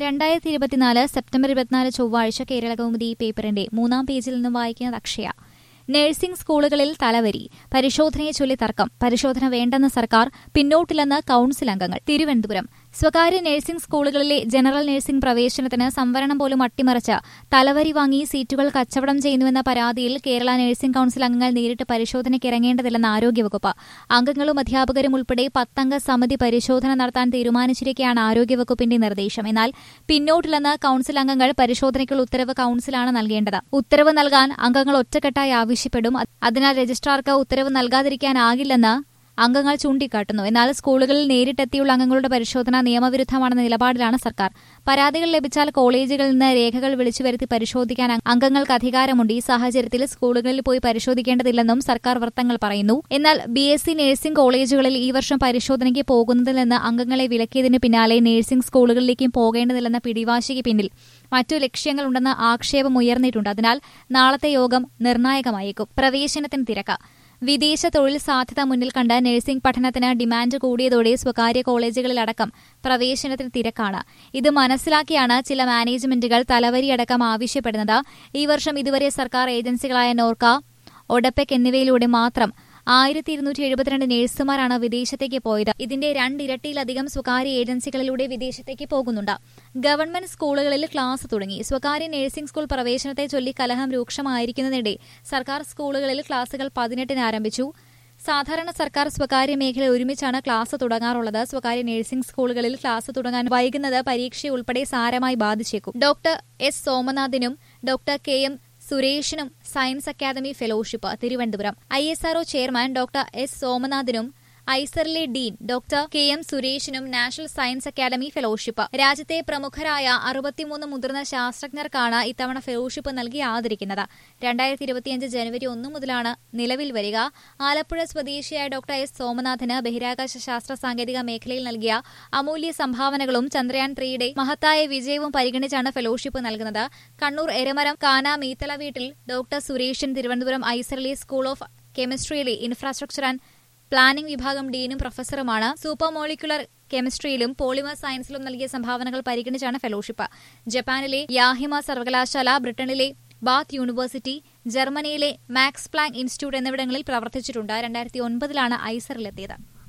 രണ്ടായിരത്തി ഇരുപത്തിനാല് സെപ്റ്റംബർ ഇരുപത്തിനാല് ചൊവ്വാഴ്ച കേരള കൗമുദി പേപ്പറിന്റെ മൂന്നാം പേജിൽ നിന്ന് വായിക്കുന്നത് അക്ഷയ നഴ്സിംഗ് സ്കൂളുകളിൽ തലവരി പരിശോധനയെ ചൊല്ലി തർക്കം പരിശോധന വേണ്ടെന്ന സർക്കാർ പിന്നോട്ടില്ലെന്ന് കൌൺസിൽ അംഗങ്ങൾ തിരുവനന്തപുരം സ്വകാര്യ നഴ്സിംഗ് സ്കൂളുകളിലെ ജനറൽ നഴ്സിംഗ് പ്രവേശനത്തിന് സംവരണം പോലും അട്ടിമറിച്ച് തലവരി വാങ്ങി സീറ്റുകൾ കച്ചവടം ചെയ്യുന്നുവെന്ന പരാതിയിൽ കേരള നഴ്സിംഗ് കൌൺസിൽ അംഗങ്ങൾ നേരിട്ട് പരിശോധനയ്ക്ക് ഇറങ്ങേണ്ടതില്ലെന്ന് ആരോഗ്യവകുപ്പ് അംഗങ്ങളും അധ്യാപകരും ഉൾപ്പെടെ പത്തംഗ സമിതി പരിശോധന നടത്താൻ തീരുമാനിച്ചിരിക്കെയാണ് ആരോഗ്യവകുപ്പിന്റെ നിർദ്ദേശം എന്നാൽ പിന്നോട്ടില്ലെന്ന് കൌൺസിൽ അംഗങ്ങൾ പരിശോധനയ്ക്കുള്ള ഉത്തരവ് കൌൺസിലാണ് നൽകേണ്ടത് ഉത്തരവ് നൽകാൻ അംഗങ്ങൾ ഒറ്റക്കെട്ടായി ആവശ്യപ്പെടും അതിനാൽ രജിസ്ട്രാർക്ക് ഉത്തരവ് നൽകാതിരിക്കാനാകില്ലെന്ന് അംഗങ്ങൾ ചൂണ്ടിക്കാട്ടുന്നു എന്നാൽ സ്കൂളുകളിൽ നേരിട്ടെത്തിയുള്ള അംഗങ്ങളുടെ പരിശോധന നിയമവിരുദ്ധമാണെന്ന നിലപാടിലാണ് സർക്കാർ പരാതികൾ ലഭിച്ചാൽ കോളേജുകളിൽ നിന്ന് രേഖകൾ വിളിച്ചു വരുത്തി പരിശോധിക്കാൻ അംഗങ്ങൾക്ക് അധികാരമുണ്ട് ഈ സാഹചര്യത്തിൽ സ്കൂളുകളിൽ പോയി പരിശോധിക്കേണ്ടതില്ലെന്നും സർക്കാർ വൃത്തങ്ങൾ പറയുന്നു എന്നാൽ ബി എസ് സി നഴ്സിംഗ് കോളേജുകളിൽ ഈ വർഷം പരിശോധനയ്ക്ക് പോകുന്നതിൽ നിന്ന് അംഗങ്ങളെ വിലക്കിയതിന് പിന്നാലെ നഴ്സിംഗ് സ്കൂളുകളിലേക്കും പോകേണ്ടതില്ലെന്ന പിടിവാശിക്ക് പിന്നിൽ മറ്റു ലക്ഷ്യങ്ങളുണ്ടെന്ന ആക്ഷേപം ഉയർന്നിട്ടുണ്ട് അതിനാൽ നാളത്തെ യോഗം നിർണായകമായേക്കും പ്രവേശനത്തിന് തിരക്ക് വിദേശ തൊഴിൽ സാധ്യത മുന്നിൽ കണ്ട് നഴ്സിംഗ് പഠനത്തിന് ഡിമാൻഡ് കൂടിയതോടെ സ്വകാര്യ കോളേജുകളിലടക്കം പ്രവേശനത്തിന് തിരക്കാണ് ഇത് മനസ്സിലാക്കിയാണ് ചില മാനേജ്മെന്റുകൾ തലവരിയടക്കം ആവശ്യപ്പെടുന്നത് ഈ വർഷം ഇതുവരെ സർക്കാർ ഏജൻസികളായ നോർക്ക ഒഡപ്പെക് എന്നിവയിലൂടെ മാത്രം ആയിരത്തി ഇരുന്നൂറ്റി എഴുപത്തിരണ്ട് നഴ്സുമാരാണ് വിദേശത്തേക്ക് പോയത് ഇതിന്റെ രണ്ടിരട്ടിയിലധികം സ്വകാര്യ ഏജൻസികളിലൂടെ വിദേശത്തേക്ക് പോകുന്നുണ്ട് ഗവൺമെന്റ് സ്കൂളുകളിൽ ക്ലാസ് തുടങ്ങി സ്വകാര്യ നഴ്സിംഗ് സ്കൂൾ പ്രവേശനത്തെ ചൊല്ലി കലഹം രൂക്ഷമായിരിക്കുന്നതിനിടെ സർക്കാർ സ്കൂളുകളിൽ ക്ലാസുകൾ പതിനെട്ടിന് ആരംഭിച്ചു സാധാരണ സർക്കാർ സ്വകാര്യ മേഖല ഒരുമിച്ചാണ് ക്ലാസ് തുടങ്ങാറുള്ളത് സ്വകാര്യ നഴ്സിംഗ് സ്കൂളുകളിൽ ക്ലാസ് തുടങ്ങാൻ വൈകുന്നത് പരീക്ഷയുൾപ്പെടെ സാരമായി ബാധിച്ചേക്കും ഡോക്ടർ എസ് സോമനാഥിനും ഡോക്ടർ കെ എം സുരേഷിനും science academy fellowship Thiruvananthapuram I S RO chairman doctor S സോമനാഥിനും ഐസറിലെ ഡീൻ ഡോക്ടർ കെ എം സുരേഷിനും നാഷണൽ സയൻസ് അക്കാദമി ഫെലോഷിപ്പ് രാജ്യത്തെ പ്രമുഖരായ അറുപത്തിമൂന്ന് മുതിർന്ന ശാസ്ത്രജ്ഞർക്കാണ് ഇത്തവണ ഫെലോഷിപ്പ് നൽകി ആദരിക്കുന്നത് രണ്ടായിരത്തി ഇരുപത്തിയഞ്ച് ജനുവരി ഒന്നു മുതലാണ് നിലവിൽ വരിക ആലപ്പുഴ സ്വദേശിയായ ഡോക്ടർ എസ് സോമനാഥിന് ബഹിരാകാശ ശാസ്ത്ര സാങ്കേതിക മേഖലയിൽ നൽകിയ അമൂല്യ സംഭാവനകളും ചന്ദ്രയാൻ ത്രീയുടെ മഹത്തായ വിജയവും പരിഗണിച്ചാണ് ഫെലോഷിപ്പ് നൽകുന്നത് കണ്ണൂർ എരമരം കാന മീത്തല വീട്ടിൽ ഡോക്ടർ സുരേഷൻ തിരുവനന്തപുരം ഐസറിലെ സ്കൂൾ ഓഫ് കെമിസ്ട്രിയിലെ ഇൻഫ്രാസ്ട്രക്ചർ ആൻഡ് പ്ലാനിംഗ് വിഭാഗം ഡീനും പ്രൊഫസറുമാണ് സൂപ്പർ മോളിക്കുലർ കെമിസ്ട്രിയിലും പോളിമർ സയൻസിലും നൽകിയ സംഭാവനകൾ പരിഗണിച്ചാണ് ഫെലോഷിപ്പ് ജപ്പാനിലെ യാഹിമ സർവകലാശാല ബ്രിട്ടനിലെ ബാത്ത് യൂണിവേഴ്സിറ്റി ജർമ്മനിയിലെ മാക്സ് പ്ലാങ് ഇൻസ്റ്റിറ്റ്യൂട്ട് എന്നിവിടങ്ങളിൽ പ്രവർത്തിച്ചിട്ടുണ്ട് രണ്ടായിരത്തി ഒൻപതിലാണ് ഐസറിലെത്തിയത്